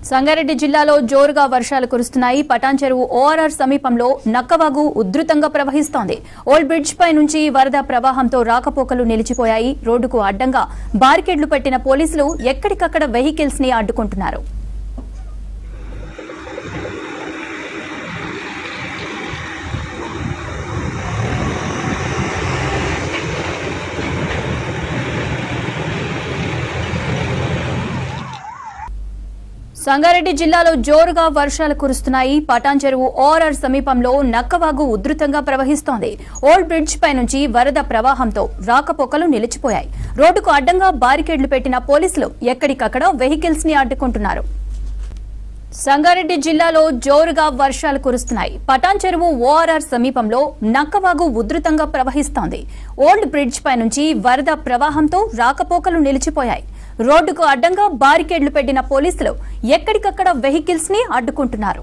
సంగారెడ్డి జిల్లాలో జోరుగా వర్షాలు కురుస్తున్నాయి పటాన్ చెరువు ఓఆర్ఆర్ సమీపంలో నక్కవాగు ఉధృతంగా ప్రవహిస్తోంది ఓల్డ్ బ్రిడ్జ్ పై నుంచి వరద ప్రవాహంతో రాకపోకలు నిలిచిపోయాయి రోడ్డుకు అడ్డంగా బారికేడ్లు పెట్టిన పోలీసులు ఎక్కడికక్కడ వెహికల్స్ ని అడ్డుకుంటున్నారు సంగారెడ్డి జిల్లాలో జోరుగా వర్షాలు కురుస్తున్నాయి పటాన్ చెరువు ఓఆర్ఆర్ సమీపంలో నక్కవాగు ఉధృతంగా ప్రవహిస్తోంది ఓల్డ్ బ్రిడ్జ్ పై నుంచి వరద ప్రవాహంతో రాకపోకలు నిలిచిపోయాయి రోడ్డుకు అడ్డంగా బారికేడ్లు పెట్టిన పోలీసులు ఎక్కడికక్కడ వెహికల్స్ ని అడ్డుకుంటున్నారు సంగారెడ్డి జిల్లాలో జోరుగా వర్షాలు కురుస్తున్నాయి పటాన్ చెరువు ఓఆర్ఆర్ సమీపంలో నక్కవాగు ఉధృతంగా ప్రవహిస్తోంది ఓల్డ్ బ్రిడ్జ్ పై నుంచి వరద ప్రవాహంతో రాకపోకలు నిలిచిపోయాయి రోడ్డుకు అడ్డంగా బారికేడ్లు పెట్టిన పోలీసులు ఎక్కడికక్కడ వెహికల్స్ ని అడ్డుకుంటున్నారు